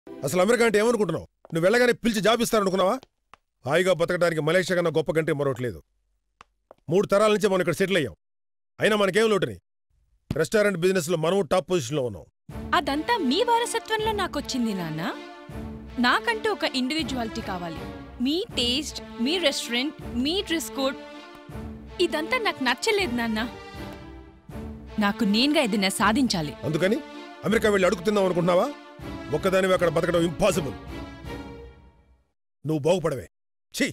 అసలు అమెరికా అంటే ఏమనుకుంటున్నావు నువ్వు వెళ్ళగానే పిలిచి జాబ్ ఇస్తారనుకున్నావా హాయిగా బతకడానికి మలేషియా కన్నా గొప్ప కంటే మరొకట్లేదు మూడు తరాల నుంచి మనం ఇక్కడ సెటిల్ అయ్యాం అయినా మనకేం లోటుని రెస్టారెంట్ బిజినెస్లో మనం టాప్ పొజిషన్లో ఉన్నాం అదంతా మీ వారసత్వంలో నాకొచ్చింది నాన్న నాకంటూ ఒక ఇండివిజువాలిటీ కావాలి మీ టేస్ట్ మీ రెస్టారెంట్ మీ డ్రెస్ కోడ్ ఇదంతా నాకు నచ్చలేదు నాన్న నాకు నేనుగా ఏదైనా సాధించాలి అందుకని అమెరికా వెళ్ళి అడుగుతుందాం అనుకుంటున్నావా ఒక్కదానివి అక్కడ బతకడం ఇంపాసిబుల్ నువ్వు బాగుపడవే ఛీ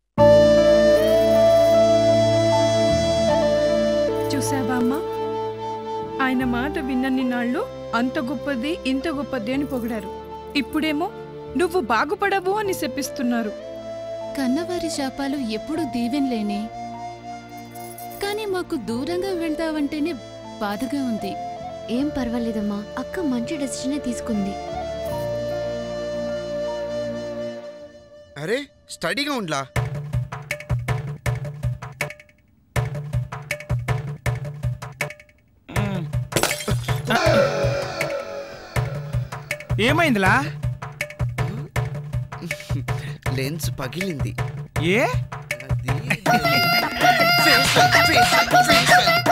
చూసావా అమ్మా ఆయన మాట విన్నన్ని నాళ్ళు అంత గొప్పది ఇంత గొప్పది అని పొగిడారు ఇప్పుడేమో నువ్వు బాగుపడవు అని చెప్పిస్తున్నారు కన్నవారి శాపాలు ఎప్పుడు దీవెనలేనే కానీ మాకు దూరంగా వెళ్తావంటేనే బాధగా ఉంది ఏం పర్వాలేదమ్మా అక్క మంచి డెసిషనే తీసుకుంది అరే స్టడీగా ఉండ్లా ఏమైందిలా లెన్స్ పగిలింది ఏ అది face pack, face pack, face pack.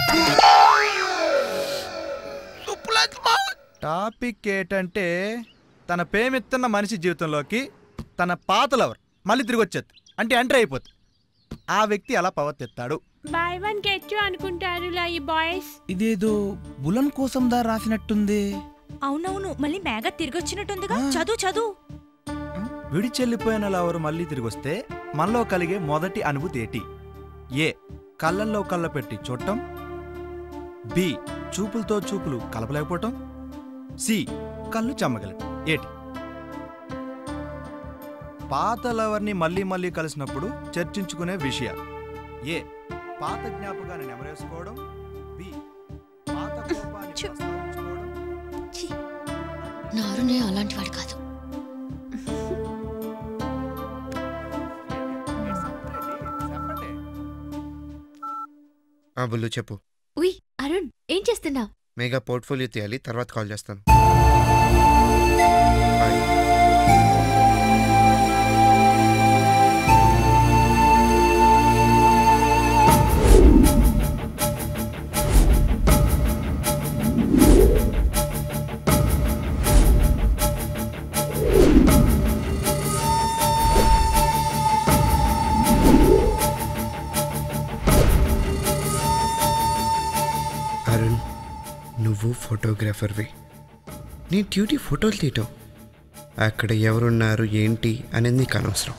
Subbulakshmi. Topic ఏంటంటే తన ప్రేమిస్తున్న మనిషి జీవితంలోకి తన పాత లవర్ మళ్ళీ తిరిగి వచ్చేది అంటే ఎంటర్ అయిపోతుంది ఆ వ్యక్తి అలా ప్రవర్తిస్తాడు బై వన్ గెట్ యు అనుకుంటారు లా ఈ బాయ్స్ ఇదేదో బులన్ కోసం దా రాసినట్టుంది అవునవును మళ్ళీ మేఘ తిరిగొచ్చినట్టుందిగా ఆ. చదువు చదువు విడిచెల్లిపోయిన లవరు మళ్ళీ తిరిగి వస్తే మనలో కలిగే మొదటి అనుభూతి ఏటి ఏ కళ్ళల్లో కళ్ళ పెట్టి చూడటం బి చూపులతో చూపులు కలపలేకపోవటం సి కళ్ళు చెమ్మగలటం ఏటి పాత లవర్ని మళ్ళీ మళ్ళీ కలిసినప్పుడు చర్చించుకునే విషయాలు ఏ పాత జ్ఞాపకాన్ని నెమరేసుకోవడం బి పాత కోపాన్ని ఛు. ప్రస్తావించుకోవడం ఛీ, నారునే అలాంటి వాడు కాదు చెప్పండి ఆ బుల్లు చెప్పు ఉయ్ అరుణ్ ఏం చేస్తున్నావు మెగా పోర్ట్ఫోలియో తీయాలి తర్వాత కాల్ చేస్తాను బాయ్. అరుణ్ నువ్వు ఫోటోగ్రాఫర్వి నీ డ్యూటీ ఫోటోలు తీయటం అక్కడ ఎవరున్నారు ఏంటి అనేది నీకు అనవసరం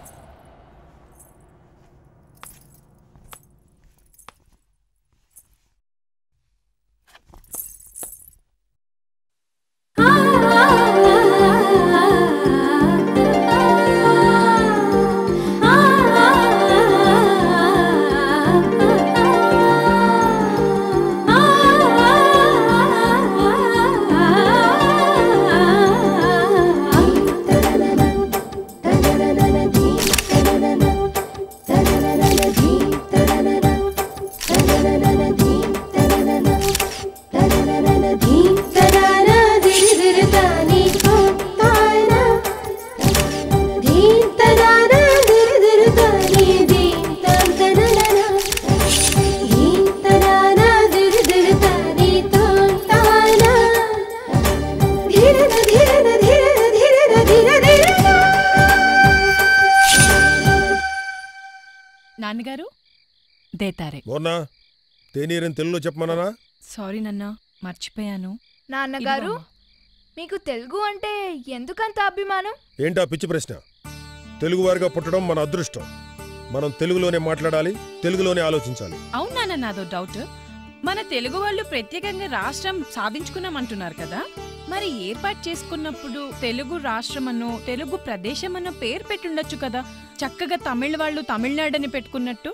నాన్నగారు దేతారే మోర్నా తేనీరని తెలుగులో చెప్పమన్నానా సారీ నాన్న మర్చిపోయాను నాన్నగారు ఇదిగో అమ్మా. మీకు తెలుగు అంటే ఎందుకంత అభిమానం ఏంటా పిచ్చి ప్రశ్న తెలుగువారిగా పుట్టడం మన అదృష్టం మనం తెలుగులోనే మాట్లాడాలి తెలుగులోనే ఆలోచించాలి అవునా నాదో డౌట్ మన తెలుగు వాళ్ళు ప్రత్యేకంగా రాష్ట్రం సాధించుకున్నామంటున్నారు కదా మరి ఏర్పాటు చేసుకున్నప్పుడు తెలుగు రాష్ట్రమనో తెలుగు ప్రదేశమనో పేరు పెట్టుండొచ్చు కదా చక్కగా తమిళ వాళ్ళు తమిళనాడని పెట్టుకున్నట్టు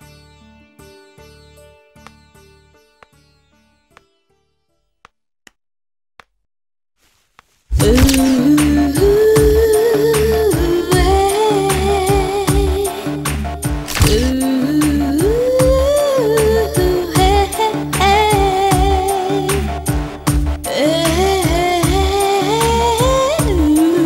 Ooh,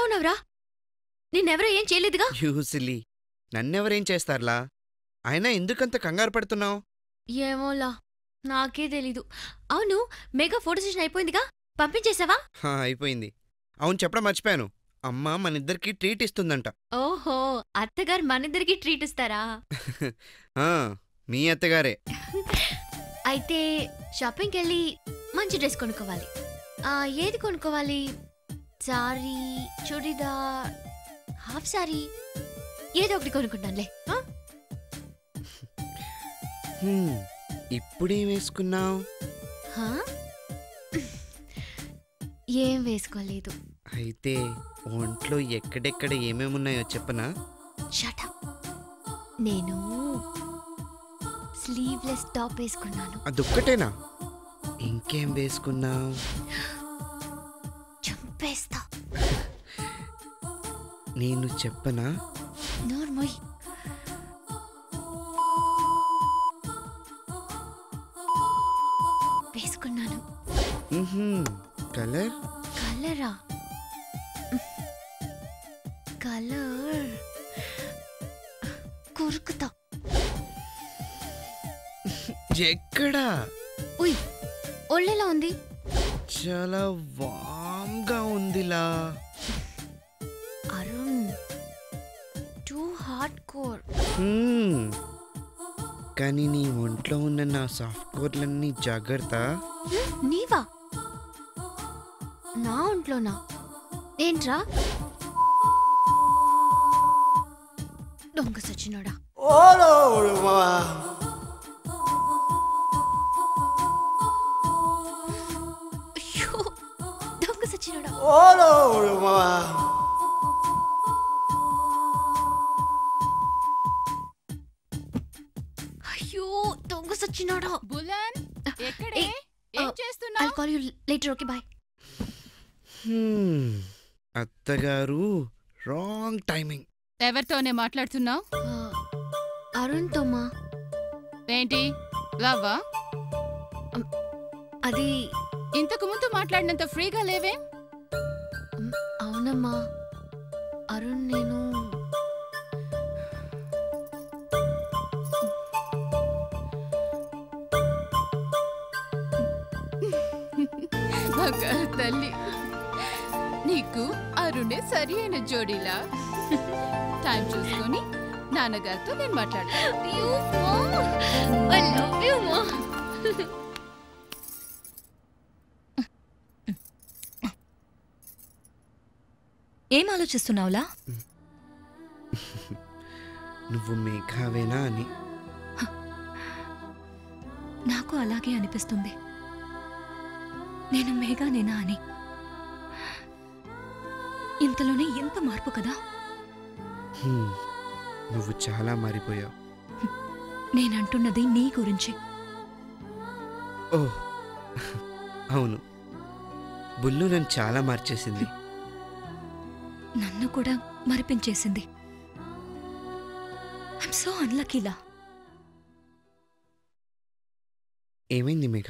ఉన్నావురా నిన్నెవరో ఏం చేయలేదుగా యూసిలీ నన్నెవరేం చేస్తారులా అయినా ఎందుకంత కంగారు పడుతున్నావు ఏమోలా నాకే తెలీదు అవును మెగా ఫోటో సెషన్ అయిపోయిందిగా పంపించేసావా అయిపోయింది అవును చెప్పడం మర్చిపోయాను అమ్మ మన ఇద్దరికి ట్రీట్ ఇస్తుందంట ఓహో అత్తగారు మనిద్దరికి ట్రీట్ ఇస్తారా ఆ, మీ అత్తగారే అయితే షాపింగ్కి వెళ్ళి మంచి డ్రెస్ కొనుక్కోవాలి ఆ, ఏది కొనుక్కోవాలి సారీ చుడిదార్ హాఫ్ సారీ ఏదో ఒకటి కొనుక్కుంటానులే ఆ? హ్మ్, ఇప్పుడేం వేసుకున్నావు హా? ఏం వేసుకోలేదు అయితే ఒంట్లో ఎక్కడెక్కడ ఏమేమున్నాయో చెప్పనా షటప్ నేను స్లీవ్లెస్ టాప్ వేసుకున్నాను అదొక్కటేనా ఇంకేం వేసుకున్నావు చంపేస్తా నేను చెప్పనా నోర్మోయ్ వేసుకున్నాను మ్హూ, కలర్ కలరా కలర్ కొరుకుతా ఎక్కడా ఉయ్ ఒళ్ళెలా ఉంది చాలా వామ్గా ఉందిలా Arun too hard core hmm. కానీ నీ ఒంట్లో ఉన్న నా సాఫ్ట్ కోర్లన్నీ జాగ్రత్త నీవా నా ఒంట్లోనా ఏంట్రా దొంగ సచ్చినోడా అయ్యో దొంగ సచ్చినోడా అయ్యో దొంగ సచ్చినోడా బులన్ ఎక్కడే ఏ, ఏం ఆ, చేస్తున్నావు I'll call you later okay bye hmm. అత్తగారు రాంగ్ టైమింగ్ ఎవరితోనే మాట్లాడుతున్నావు అరుణ్ తోమా ఏంటి లవ్వా అది ఇంతకు ముందు మాట్లాడినంత ఫ్రీగా లేవే మ్, అవునమ్మా అరుణ్ నేను బంగారు తల్లి నీకు అరుణే సరి అయిన జోడీలా టైం చూసుకొని నాన్నగారితో నేను మాట్లాడతాను అయ్యో, మా. I love you, మా. ఏం ఆలోచిస్తున్నావులా నువ్వు మేఘావేనా అని నాకు అలాగే అనిపిస్తుంది నేను మేఘానేనా అని ఇంతలోనే ఎంత మార్పు కదా హ్మ్. నువ్వు చాలా మారిపోయావు నేనంటున్నది నీ గురించి ఓ అవును బుల్లు నన్ను చాలా మార్చేసింది నన్ను కూడా మరిపించేసింది ఐమ్ సో అన్లకీలా ఏమైంది మేఘ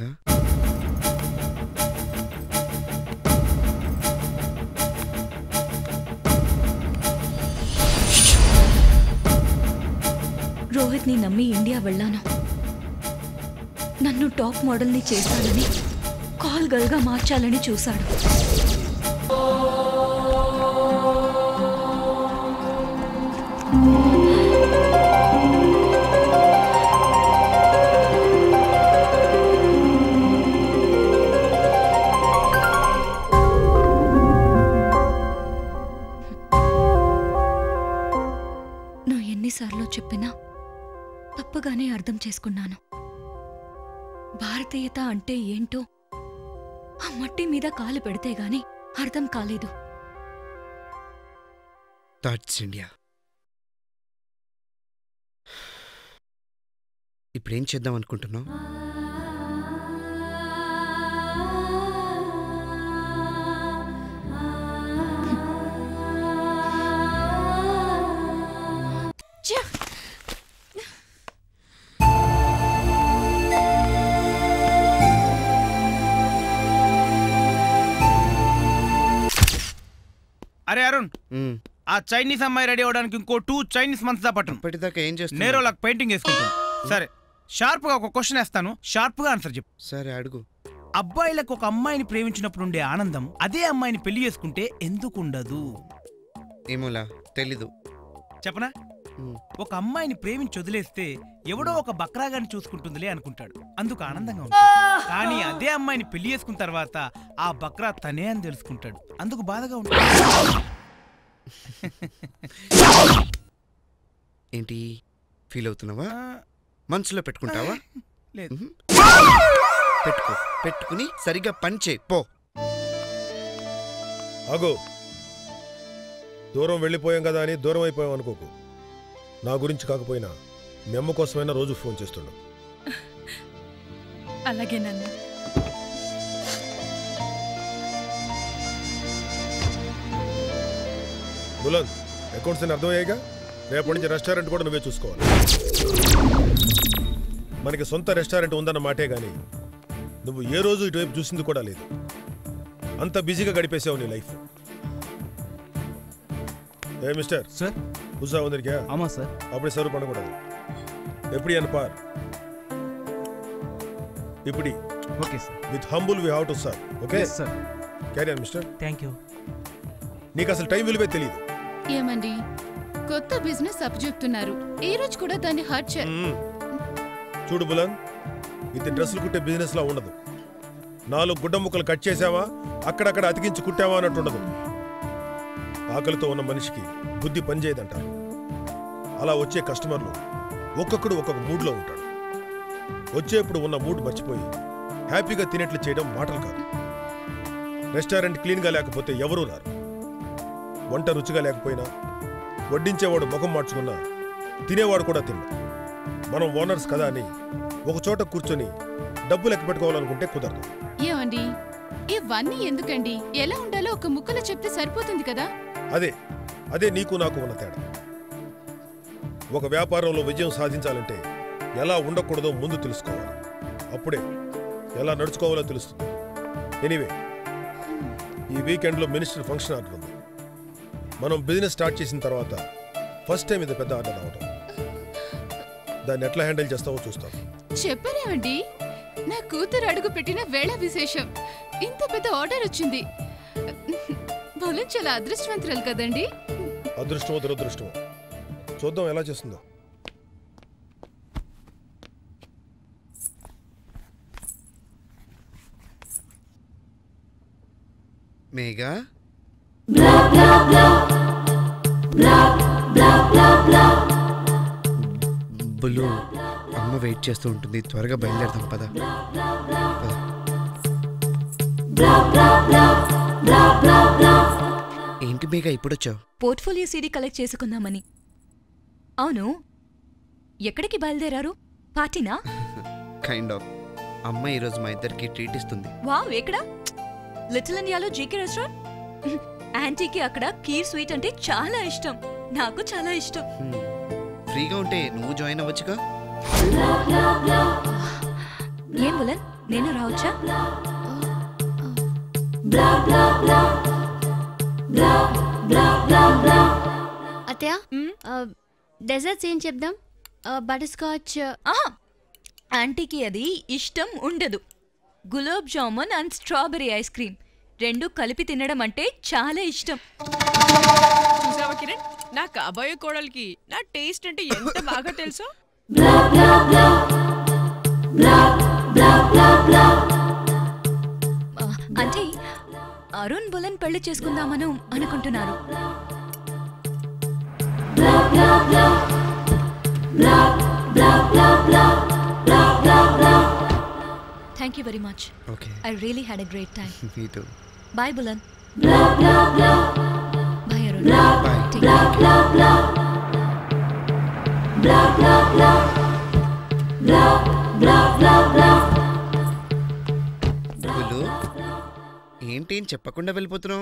రోహిత్ని నమ్మి ఇండియా వెళ్ళాను నన్ను టాప్ మోడల్ని చేస్తానని కాల్ గర్ల్గా మార్చాలని చూశాడు నువ్వు ఎన్నిసార్లు చెప్పినా తప్పుగానే అర్థం చేసుకున్నాను భారతీయత అంటే ఏంటో ఆ మట్టి మీద కాలు పెడితే గాని అర్థం కాలేదు థాట్స్ ఇండియా ఇప్పుడేం చేద్దాం అనుకుంటున్నావు అరే అరుణ్ మ్మ్. ఆ చైనీస్ అమ్మాయి రెడీ అవడానికి ఇంకో టూ చైనీస్ మంత్స్ దా పట్టను ఇప్పటిదాకా ఏం చేస్తున్నావు? నేరోలకు పెయింటింగ్ వేసుకుంటాను సరే షార్ప్ గా ఒక క్వశ్చన్ వేస్తాను షార్ప్ గా ఆన్సర్ చెప్పు సరే అడుగు అబ్బాయిలకు ఒక అమ్మాయిని ప్రేమించినప్పుడు ఉండే ఆనందం అదే అమ్మాయిని పెళ్లి చేసుకుంటే ఎందుకు ఉండదు ఏమోలా తెలీదు చెప్పనా మ్మ్. ఒక అమ్మాయిని ప్రేమించి వదిలేస్తే ఎవడో ఒక బక్రాగాన్ని చూసుకుంటుందిలే అనుకుంటాడు అందుకు ఆనందంగా ఉంటుంది కానీ అదే అమ్మాయిని పెళ్లి చేసుకున్న తర్వాత ఆ బక్రా తనే అని తెలుసుకుంటాడు అందుకు బాధగా ఉంటుంది ఏంటి ఫీల్ అవుతున్నావా మనసులో పెట్టుకుంటావా లేదు మ్మ్. పెట్టుకో పెట్టుకుని సరిగ్గా పని చేయి పో ఆగో దూరం వెళ్ళిపోయాం కదా అని దూరం అయిపోయాం అనుకోకు నా గురించి కాకపోయినా మీ అమ్మ కోసమైనా రోజు ఫోన్ చేస్తుండు అలాగే నాన్న బులంద్ అకౌంట్స్ అని అర్థమయ్యాయిగా రేపటి నుంచి రెస్టారెంట్ కూడా నువ్వే చూసుకోవాలి మనకి సొంత రెస్టారెంట్ ఉందన్న మాటే గాని నువ్వు ఏ రోజు ఇటువైపు చూసింది కూడా లేదు అంత బిజీగా గడిపేసావు నీ లైఫ్ ఏ మిస్టర్ సార్ புதுசா வந்திருக்கியா ஆமாம் சார் அப்படி சர்வ் பண்ணக்கூடாது எப்படி பார் இப்படி okay sir with humble we have to serve okay yes sir carry on mister thank you నీకు అసలు టైం విలువే తెలియదు ఏమండి కొత్త బిజినెస్ చెప్తున్నారు ఈ రోజు కూడా దాన్ని హర్ట్ చే చూడు బులన్ ఇది డ్రెస్సులు కుట్టే బిజినెస్ లా ఉండదు నాలుగు గుడ్డ ముక్కలు కట్ చేసావా అక్కడక్కడ అతికించి కుట్టావా అన్నట్టు ఉండదు ఆకలితో ఉన్న మనిషికి బుద్ధి పనిచేయదంటారు అలా వచ్చే కస్టమర్లు ఒక్కొక్కడు ఒక్కొక్క మూడ్లో ఉంటాడు వచ్చేప్పుడు ఉన్న మూడ్ మర్చిపోయి హ్యాపీగా తినేట్లు చేయడం మాటలు కాదు రెస్టారెంట్ క్లీన్గా లేకపోతే ఎవరూ రారు వంట రుచిగా లేకపోయినా వడ్డించేవాడు ముఖం మార్చుకున్నా తినేవాడు కూడా తిన్నాడు మనం ఓనర్స్ కదా అని ఒక చోట కూర్చొని డబ్బు లెక్క పెట్టుకోవాలనుకుంటే కుదరదు ఏమండి ఇవన్నీ ఎందుకండి ఎలా ఉండాలో ఒక ముక్కలో చెప్తే సరిపోతుంది కదా అదే అదే నీకు నాకు ఉన్న తేడా ఒక వ్యాపారంలో విజయం సాధించాలంటే ఎలా ఉండకూడదో ముందు తెలుసుకోవాలి అప్పుడే ఎలా నడుచుకోవాలో తెలుస్తుంది ఎనీవే ఈ వీకెండ్లో మినిస్టర్ ఫంక్షన్ ఆర్డర్ ఉంది మనం బిజినెస్ స్టార్ట్ చేసిన తర్వాత ఫస్ట్ టైం ఇది పెద్ద ఆర్డర్ అవడం దాన్ని ఎట్లా హ్యాండిల్ చేస్తావో చూస్తాం చెప్పరేమండి నా కూతురు అడుగు పెట్టిన వేళ విశేషం ఇంత పెద్ద ఆర్డర్ వచ్చింది బలం చాలా అదృష్టవంతురాలు కదండి అదృష్టమో దురదృష్టమో చూద్దాం ఎలా చేస్తుందో మేఘా బుల్లు అమ్మ వెయిట్ చేస్తూ ఉంటుంది త్వరగా బయలుదేరదాం పద పద. ఏంటి మేఘా ఇప్పుడొచ్చావు పోర్ట్ఫోలియో సీడీ కలెక్ట్ చేసుకుందామని అవును ఎక్కడికి బయలుదేరారు పార్టీనా కైండ్ ఆఫ్ అమ్మ ఈరోజు మా ఇద్దరికి ట్రీట్ ఇస్తుంది వావ్ ఎక్కడ లిటిల్ ఇండియాలో జీకే రెస్టారెంట్ యాంటీకి అక్కడ కీర్ స్వీట్ అంటే చాలా ఇష్టం నాకు చాలా ఇష్టం హ్మ్. ఫ్రీగా ఉంటే నువ్వు జాయిన్ అవ్వచ్చుగా ఏం బులన్ నేను రావచ్చా అత్తయ్య డెజర్ట్స్ ఏం చెప్దాం బటర్ స్కాచ్ ఆహా ఆంటీకి అది ఇష్టం ఉండదు gulab jamun and strawberry ice cream రెండు కలిపి తినడం అంటే చాలా ఇష్టం చూసావా కిరణ్ నా కాబోయే కోడలికి నా టేస్ట్ అంటే ఎంత బాగా తెలుసో ఆ, అంటే అరుణ్ బులన్ పెళ్లి చేసుకుందామను అనుకుంటున్నారు thank you very much okay I really had a great time మీతో bye Bulan bye Arun bye Take care. Bullu ఏంటి ఏం చెప్పకుండా వెళ్ళిపోతున్నావు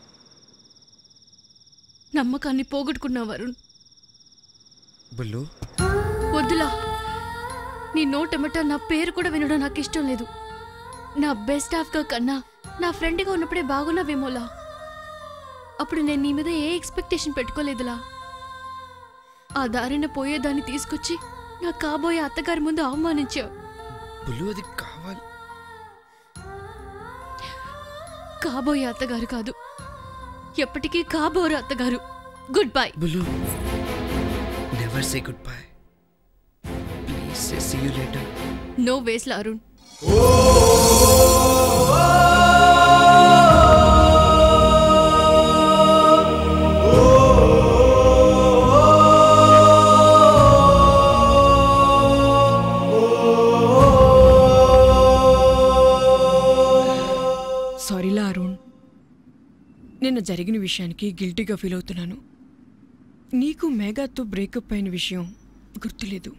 నమ్మకాన్ని పోగొట్టుకున్నావు వరుణ్ బుల్లు వద్దులా నీ నోటెమట నా పేరు కూడా వినడం నాకు ఇష్టం లేదు నా బెస్ట్ హాఫ్గా కన్నా నా ఫ్రెండ్గా ఉన్నప్పుడే బాగున్నావేమోలా అప్పుడు నేను నీ మీద ఏ ఎక్స్పెక్టేషన్ పెట్టుకోలేదులా ఆ దారిన పోయేదాన్ని తీసుకొచ్చి నా కాబోయే అత్తగారి ముందు అవమానించావు బులు అది కావాలి కాబోయే అత్తగారు కాదు ఎప్పటికీ కాబోరు అత్తగారు goodbye Bulu never say goodbye please say see you later no వేస్ల అరుణ్ సారీలా అరుణ్ నిన్న జరిగిన విషయానికి గిల్టీగా ఫీల్ అవుతున్నాను నీకు మేఘాతో బ్రేకప్ అయిన విషయం గుర్తులేదు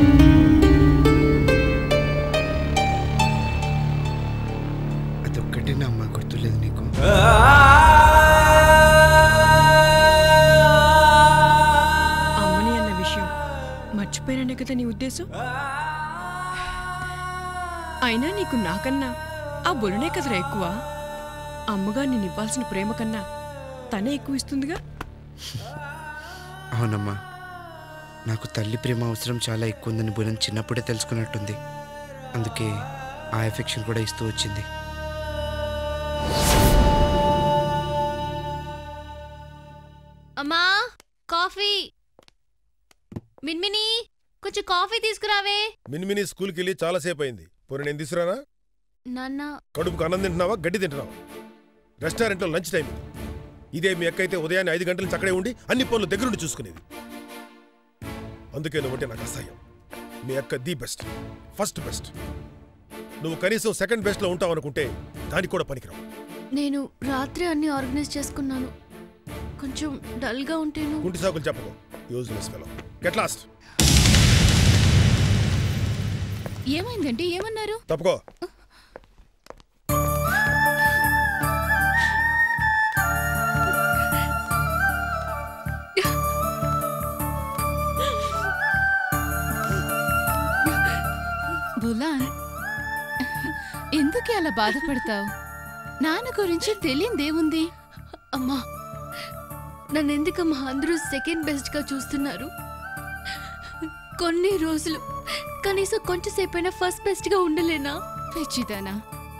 అదొక్కటే నా అమ్మ గుర్తులేదు నీకు అమ్మని అన్న విషయం మర్చిపోయాననే కదా నీ ఉద్దేశం అయినా నీకు నాకన్నా ఆ బొలునే కదరా ఎక్కువ అమ్మగా నేను ఇవ్వాల్సిన ప్రేమ కన్నా తనే ఎక్కువ ఇస్తుందిగా అవునమ్మా నాకు తల్లి ప్రేమ అవసరం చాలా ఎక్కువ ఉందని బులన్ చిన్నప్పుడే తెలుసుకున్నట్టుంది అందుకే ఆ ఎఫెక్షన్ కూడా ఇస్తూ వచ్చింది అమ్మా కాఫీ మిన్మిని కొంచెం కాఫీ తీసుకురావే మినిమిని స్కూల్కి వెళ్ళి చాలాసేపు అయింది పోనీ నేను తీసుకురానా నాన్న కడుపుకు అన్నం తింటున్నావా గడ్డి తింటున్నావా రెస్టారెంట్లో లంచ్ టైం ఇది. ఇదే మీ అక్క అయితే ఉదయాన్నే ఐదు గంటల నుంచి అక్కడే ఉండి అన్ని పనులు దగ్గరుండి చూసుకునేది అందుకే నువ్వంటే నాకు అసహ్యం మీ అక్క ది బెస్ట్ ఫస్ట్ బెస్ట్ నువ్వు కనీసం సెకండ్ బెస్ట్లో ఉంటావు అనుకుంటే దానికి కూడా పనికిరావు నేను రాత్రి అన్ని ఆర్గనైజ్ చేసుకున్నాను కొంచెం డల్గా ఉంటేను కుంటి సాకులు చెప్పకు యూజ్లెస్ ఫెలో గెట్ లాస్ట్ ఏమైందండి ఏమన్నారు తప్పుకో బులాన్ ఎందుకు అలా బాధపడతావు నాన్న గురించి తెలియందేముంది అమ్మా నన్ను ఎందుకమ్మా అందరూ సెకండ్ బెస్ట్ గా చూస్తున్నారు కొన్ని రోజులు కనీసం కొంచెంసేపైనా ఫస్ట్ బెస్ట్ గా ఉండలేనా పిచ్చిదానా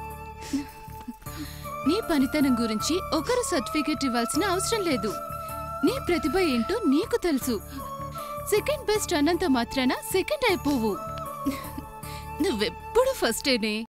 నీ పనితనం గురించి ఒకరు సర్టిఫికేట్ ఇవ్వాల్సిన అవసరం లేదు నీ ప్రతిభ ఏంటో నీకు తెలుసు సెకండ్ బెస్ట్ అన్నంత మాత్రాన సెకండ్ అయిపోవు నువ్వెప్పుడు ఫస్టేనే